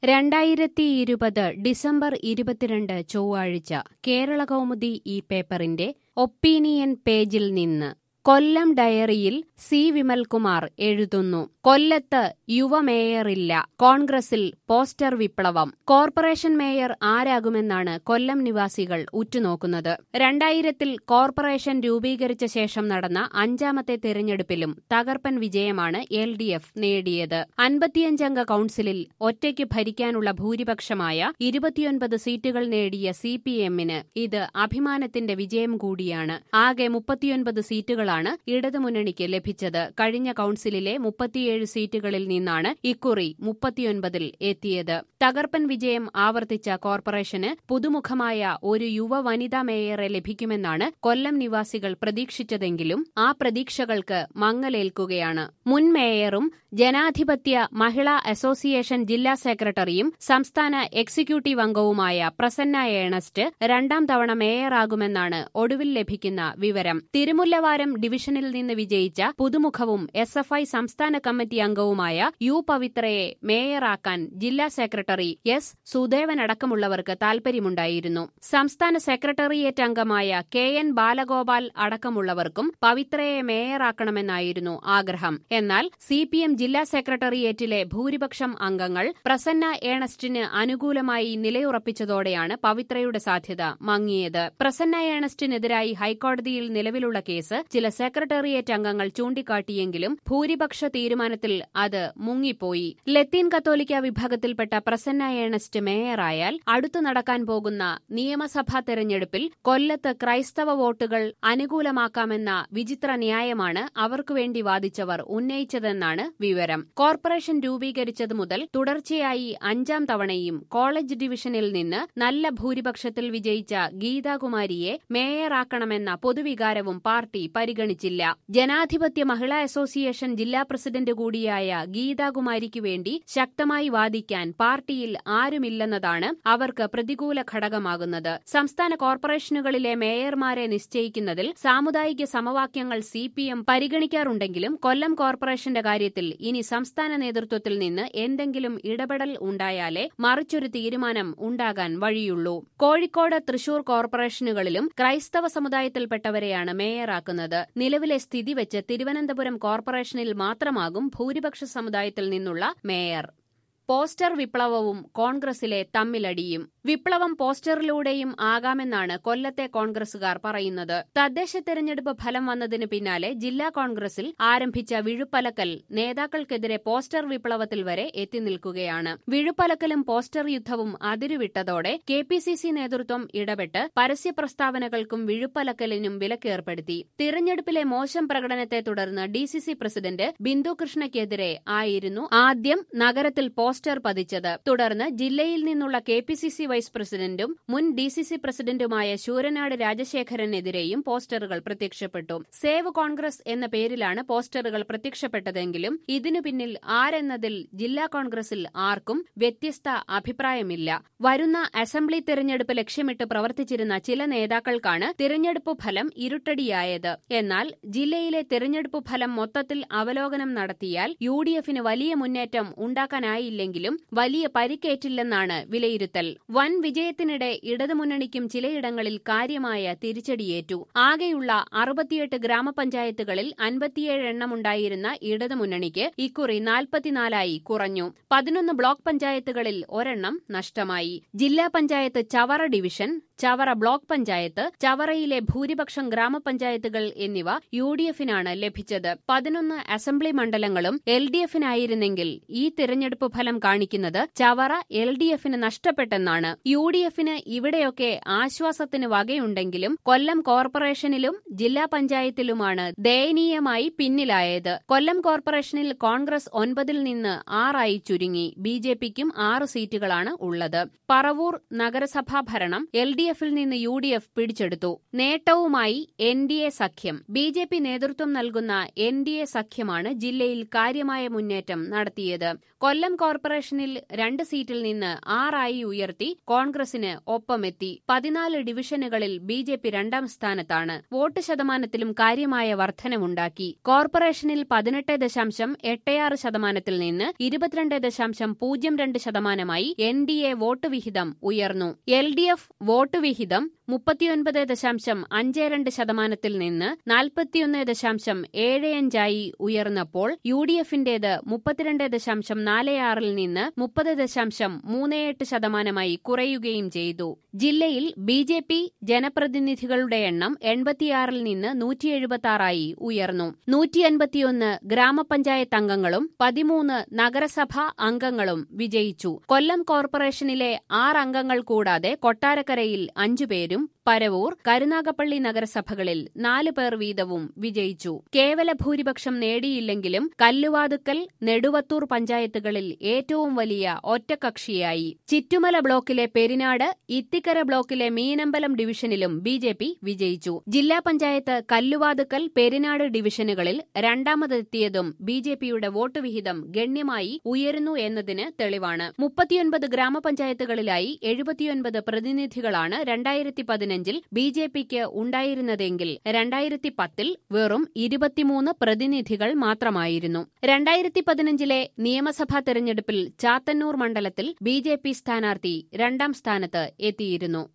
രണ്ടായിരത്തി ഇരുപത് ഡിസംബർ ഇരുപത്തിരണ്ട് ചൊവ്വാഴ്ച കേരള കൗമുദി ഈ പേപ്പറിന്റെ ഒപ്പീനിയൻ പേജിൽ നിന്ന് കൊല്ലം ഡയറിയിൽ സി വിമൽകുമാർ എഴുതുന്നു കൊല്ലത്ത് യുവമേയറില്ല കോൺഗ്രസിൽ പോസ്റ്റർ വിപ്ലവം കോർപ്പറേഷൻ മേയർ ആരാകുമെന്നാണ് കൊല്ലം നിവാസികൾ ഉറ്റുനോക്കുന്നത് രണ്ടായിരത്തിൽ കോർപ്പറേഷൻ രൂപീകരിച്ച ശേഷം നടന്ന അഞ്ചാമത്തെ തെരഞ്ഞെടുപ്പിലും തകർപ്പൻ വിജയമാണ് എൽ ഡി എഫ് നേടിയത് അൻപത്തിയഞ്ചംഗ കൌൺസിലിൽ ഒറ്റയ്ക്ക് ഭരിക്കാനുള്ള ഭൂരിപക്ഷമായ ഇരുപത്തിയൊൻപത് സീറ്റുകൾ നേടിയ സി പി എമ്മിന് ഇത് അഭിമാനത്തിന്റെ വിജയം കൂടിയാണ് ആകെ മുപ്പത്തിയൊൻപത് സീറ്റുകളാണ് ഇടതുമുന്നണിക്ക് ലഭിച്ചത് കഴിഞ്ഞ കൌൺസിലിലെ മുപ്പത്തിയേഴ് സീറ്റുകളിൽ നിന്നാണ് ഇക്കുറി മുപ്പത്തിയൊൻപതിൽ എത്തിയത് തകർപ്പൻ വിജയം ആവർത്തിച്ച കോർപ്പറേഷന് പുതുമുഖമായ ഒരു യുവ വനിതാ മേയറെ ലഭിക്കുമെന്നാണ് കൊല്ലം നിവാസികൾ പ്രതീക്ഷിച്ചതെങ്കിലും ആ പ്രതീക്ഷകൾക്ക് മങ്ങലേൽക്കുകയാണ് മുൻ മേയറും ജനാധിപത്യ മഹിളാ അസോസിയേഷൻ ജില്ലാ സെക്രട്ടറിയും സംസ്ഥാന എക്സിക്യൂട്ടീവ് അംഗവുമായ പ്രസന്ന ഏണസ്റ്റ് രണ്ടാം തവണ മേയറാകുമെന്നാണ് ഒടുവിൽ ലഭിക്കുന്ന വിവരം തിരുമുല്ലവാരം ഡിവിഷനിൽ നിന്ന് വിജയിച്ച പുതുമുഖവും എസ് എഫ് ഐ സംസ്ഥാന കമ്മിറ്റി അംഗവുമായ യു പവിത്രയെ മേയറാക്കാൻ ജില്ലാ സെക്രട്ടറി എസ് സുദേവൻ അടക്കമുള്ളവർക്ക് താൽപര്യമുണ്ടായിരുന്നു സംസ്ഥാന സെക്രട്ടേറിയറ്റ് അംഗമായ കെ എൻ ബാലഗോപാൽ അടക്കമുള്ളവർക്കും പവിത്രയെ മേയറാക്കണമെന്നായിരുന്നു ആഗ്രഹം എന്നാൽ സി പി എം ജില്ലാ സെക്രട്ടേറിയറ്റിലെ ഭൂരിപക്ഷം അംഗങ്ങൾ പ്രസന്ന ഏണസ്റ്റിന് അനുകൂലമായി നിലയുറപ്പിച്ചതോടെയാണ് പവിത്രയുടെ സാധ്യത മങ്ങിയത് പ്രസന്ന ഏണസ്റ്റിനെതിരായി ഹൈക്കോടതിയിൽ നിലവിലുള്ള കേസ് ചില സെക്രട്ടേറിയറ്റ് അംഗങ്ങൾ ചൂണ്ടിക്കാട്ടിയെങ്കിലും ഭൂരിപക്ഷ തീരുമാനത്തിൽ അത് മുങ്ങിപ്പോയി ലത്തീൻ കത്തോലിക്ക വിഭാഗത്തിൽപ്പെട്ട പ്രസന്ന ഏണസ്റ്റ് മേയറായാൽ അടുത്തു നടക്കാൻ പോകുന്ന നിയമസഭാ തെരഞ്ഞെടുപ്പിൽ കൊല്ലത്ത് ക്രൈസ്തവ വോട്ടുകൾ അനുകൂലമാക്കാമെന്ന വിചിത്ര ന്യായമാണ് അവർക്കുവേണ്ടി വാദിച്ചവർ ഉന്നയിച്ചതെന്നാണ് വിവരം കോർപ്പറേഷൻ രൂപീകരിച്ചതു മുതൽ തുടർച്ചയായി അഞ്ചാം തവണയും കോളേജ് ഡിവിഷനിൽ നിന്ന് നല്ല ഭൂരിപക്ഷത്തിൽ വിജയിച്ച ഗീതാകുമാരിയെ മേയറാക്കണമെന്ന പൊതുവികാരവും പാർട്ടി പരിഗണിച്ചില്ല ജനാധിപത്യ മഹിളാ അസോസിയേഷൻ ജില്ലാ പ്രസിഡന്റ് കൂടിയായ ഗീതാകുമാരിക്ക് വേണ്ടി ശക്തമായി വാദിക്കാൻ പാർട്ടിയിൽ ആരുമില്ലെന്നതാണ് അവർക്ക് പ്രതികൂല ഘടകമാകുന്നത് സംസ്ഥാന കോർപ്പറേഷനുകളിലെ മേയർമാരെ നിശ്ചയിക്കുന്നതിൽ സാമുദായിക സമവാക്യങ്ങൾ സി പി എം പരിഗണിക്കാറുണ്ടെങ്കിലും കൊല്ലം കോർപ്പറേഷന്റെ കാര്യത്തിൽ ഇനി സംസ്ഥാന നേതൃത്വത്തിൽ നിന്ന് എന്തെങ്കിലും ഇടപെടൽ ഉണ്ടായാലേ മറിച്ചൊരു തീരുമാനം ഉണ്ടാകാൻ വഴിയുള്ളൂ കോഴിക്കോട് തൃശൂർ കോർപ്പറേഷനുകളിലും ക്രൈസ്തവ സമുദായത്തിൽപ്പെട്ടവരെയാണ് മേയറാക്കുന്നത് നിലവിലെ സ്ഥിതി വെച്ച് തിരുവനന്തപുരം കോർപ്പറേഷനിൽ മാത്രമാകും ഭൂരിപക്ഷ സമുദായത്തിൽ നിന്നുള്ള മേയർ പോസ്റ്റർ വിപ്ലവവും കോൺഗ്രസിലെ തമ്മിലടിയും വിപ്ലവം പോസ്റ്ററിലൂടെയും ആകാമെന്നാണ് കൊല്ലത്തെ കോൺഗ്രസുകാർ പറയുന്നത് തദ്ദേശ തെരഞ്ഞെടുപ്പ് ഫലം വന്നതിന് പിന്നാലെ ജില്ലാ കോൺഗ്രസിൽ ആരംഭിച്ച വിഴുപ്പലക്കൽ നേതാക്കൾക്കെതിരെ പോസ്റ്റർ വിപ്ലവത്തിൽ വരെ എത്തി നിൽക്കുകയാണ് വിഴുപ്പലക്കലും പോസ്റ്റർ യുദ്ധവും അതിരുവിട്ടതോടെ കെ പി സി സി നേതൃത്വം ഇടപെട്ട് പരസ്യ പ്രസ്താവനകൾക്കും വിഴുപ്പലക്കലിനും വിലക്കേർപ്പെടുത്തി തിരഞ്ഞെടുപ്പിലെ മോശം പ്രകടനത്തെ തുടർന്ന് D C C president Bindu കൃഷ്ണയ്ക്കെതിരെ ആയിരുന്നു ആദ്യം നഗരത്തിൽ പോസ്റ്റർ പതിച്ചത് തുടർന്ന് ജില്ലയിൽ നിന്നുള്ള K P C C vice പ്രസിഡന്റും മുൻ ഡി സി സി പ്രസിഡന്റുമായ ശൂരനാട് രാജശേഖരനെതിരെയും പോസ്റ്ററുകൾ പ്രത്യക്ഷപ്പെട്ടു സേവ് കോൺഗ്രസ് എന്ന പേരിലാണ് പോസ്റ്ററുകൾ പ്രത്യക്ഷപ്പെട്ടതെങ്കിലും ഇതിനു പിന്നിൽ ആരെന്നതിൽ ജില്ലാ കോൺഗ്രസിൽ ആർക്കും വ്യത്യസ്ത അഭിപ്രായമില്ല വരുന്ന അസംബ്ലി തെരഞ്ഞെടുപ്പ് ലക്ഷ്യമിട്ട് പ്രവർത്തിച്ചിരുന്ന ചില നേതാക്കൾക്കാണ് തിരഞ്ഞെടുപ്പ് ഫലം ഇരുട്ടടിയായത് എന്നാൽ ജില്ലയിലെ തിരഞ്ഞെടുപ്പ് ഫലം മൊത്തത്തിൽ അവലോകനം നടത്തിയാൽ യു ഡി എഫിന് വലിയ മുന്നേറ്റം ഉണ്ടാക്കാനായില്ലെങ്കിലും വലിയ പരിക്കേറ്റില്ലെന്നാണ് വിലയിരുത്തൽ വൻ വിജയത്തിനിടെ ഇടതുമുന്നണിക്കും ചിലയിടങ്ങളിൽ കാര്യമായ തിരിച്ചടിയേറ്റു ആകെയുള്ള അറുപത്തിയെട്ട് ഗ്രാമപഞ്ചായത്തുകളിൽ അൻപത്തിയേഴ് എണ്ണമുണ്ടായിരുന്ന ഇടതുമുന്നണിക്ക് ഇക്കുറി നാൽപ്പത്തിനാലായി കുറഞ്ഞു പതിനൊന്ന് ബ്ലോക്ക് പഞ്ചായത്തുകളിൽ ഒരെണ്ണം നഷ്ടമായി ജില്ലാ പഞ്ചായത്ത് ചവറ ഡിവിഷൻ ചവറ ബ്ലോക്ക് പഞ്ചായത്ത് ചവറയിലെ ഭൂരിപക്ഷം ഗ്രാമപഞ്ചായത്തുകൾ എന്നിവ യു ഡി എഫിനാണ് ലഭിച്ചത് പതിനൊന്ന് അസംബ്ലി മണ്ഡലങ്ങളും എൽ ഡി എഫിനായിരുന്നെങ്കിൽ ഈ തിരഞ്ഞെടുപ്പ് ഫലം കാണിക്കുന്നത് ചവറ എൽ ഡി എഫിന് നഷ്ടപ്പെട്ടെന്നാണ് യു ഡി എഫിന് ഇവിടെയൊക്കെ ആശ്വാസത്തിന് വകയുണ്ടെങ്കിലും കൊല്ലം കോർപ്പറേഷനിലും ജില്ലാ പഞ്ചായത്തിലുമാണ് ദയനീയമായി പിന്നിലായത് കൊല്ലം കോർപ്പറേഷനിൽ കോൺഗ്രസ് ഒൻപതിൽ നിന്ന് ആറായി ചുരുങ്ങി ബി ജെ പിക്കും ആറ് സീറ്റുകളാണ് ഉള്ളത് പറവൂർ നഗരസഭാ ഭരണം എൽ ഡി എഫിൽ നിന്ന് യു ഡി എഫ് പിടിച്ചെടുത്തു നേട്ടവുമായി എൻ ഡി എ സഖ്യം ബി ജെ പി നേതൃത്വം നൽകുന്ന എൻ ഡി എ സഖ്യമാണ് ജില്ലയിൽ കാര്യമായ മുന്നേറ്റം നടത്തിയത് കൊല്ലം കോർപ്പറേഷനിൽ രണ്ട് സീറ്റിൽ നിന്ന് ആറായി ഉയർത്തി കോൺഗ്രസിന് ഒപ്പമെത്തി പതിനാല് ഡിവിഷനുകളിൽ ബി ജെ പി രണ്ടാം സ്ഥാനത്താണ് വോട്ട് ശതമാനത്തിലും കാര്യമായ വർധനവുണ്ടാക്കി കോർപ്പറേഷനിൽ പതിനെട്ട് ദശാംശം എട്ടയാറ് ശതമാനത്തിൽ നിന്ന് ഇരുപത്തിരണ്ട് ദശാംശം പൂജ്യം രണ്ട് ശതമാനമായി എൻ ഡി എ വോട്ട് വിഹിതം ഉയർന്നു എൽ ഡി എഫ് വോട്ട് വിഹിതം മുപ്പത്തിയൊൻപത് ദശാംശം അഞ്ച് രണ്ട് ശതമാനത്തിൽ നിന്ന് നാൽപ്പത്തിയൊന്ന് ദശാംശം ഏഴ് അഞ്ചായി ഉയർന്നപ്പോൾ യു ഡി എഫിന്റേത് മുപ്പത്തിരണ്ട് ദശാംശം നാല് ആറിൽ നിന്ന് മുപ്പത് ദശാംശം മൂന്ന് എട്ട് ശതമാനമായി കുറയുകയും ചെയ്തു ജില്ലയിൽ ബി ജെ പി ജനപ്രതിനിധികളുടെ എണ്ണം എൺപത്തിയാറിൽ നിന്ന് നൂറ്റി എഴുപത്തി ആറായി ഉയർന്നു നൂറ്റി അൻപത്തിയൊന്ന് ഗ്രാമപഞ്ചായത്ത് അംഗങ്ങളും പതിമൂന്ന് നഗരസഭാ അംഗങ്ങളും വിജയിച്ചു കൊല്ലം കോർപ്പറേഷനിലെ ആറ് അംഗങ്ങൾ കൂടാതെ കൊട്ടാരക്കരയിൽ അഞ്ചുപേരും പരവൂർ കരുനാഗപ്പള്ളി നഗരസഭകളിൽ നാല് പേർ വീതവും വിജയിച്ചു കേവല ഭൂരിപക്ഷം നേടിയില്ലെങ്കിലും കല്ലുവാതുക്കൽ നെടുവത്തൂർ പഞ്ചായത്തുകളിൽ ഏറ്റവും വലിയ ഒറ്റകക്ഷിയായി ചിറ്റുമല ബ്ലോക്കിലെ പെരിനാട് ഇത്തിക്കര ബ്ലോക്കിലെ മീനമ്പലം ഡിവിഷനിലും ബി ജെ പി വിജയിച്ചു ജില്ലാ പഞ്ചായത്ത് കല്ലുവാതുക്കൽ പെരിനാട് ഡിവിഷനുകളിൽ രണ്ടാമതെത്തിയതും ബി ജെ പിയുടെ വോട്ട് വിഹിതം ഗണ്യമായി ഉയരുന്നു എന്നതിന് തെളിവാണ് മുപ്പത്തിയൊൻപത് ഗ്രാമപഞ്ചായത്തുകളിലായി എഴുപത്തിയൊൻപത് പ്രതിനിധികളാണ് രണ്ടായിരത്തി പതിനഞ്ചിൽ ബി ജെ പിക്ക് ഉണ്ടായിരുന്നതെങ്കിൽ രണ്ടായിരത്തി പത്തിൽ വെറും ഇരുപത്തിമൂന്ന് പ്രതിനിധികൾ മാത്രമായിരുന്നു രണ്ടായിരത്തി പതിനഞ്ചിലെ നിയമസഭാ തെരഞ്ഞെടുപ്പിൽ ചാത്തന്നൂർ മണ്ഡലത്തിൽ ബി ജെ പി സ്ഥാനാർത്ഥി രണ്ടാം സ്ഥാനത്ത് എത്തിയിരുന്നു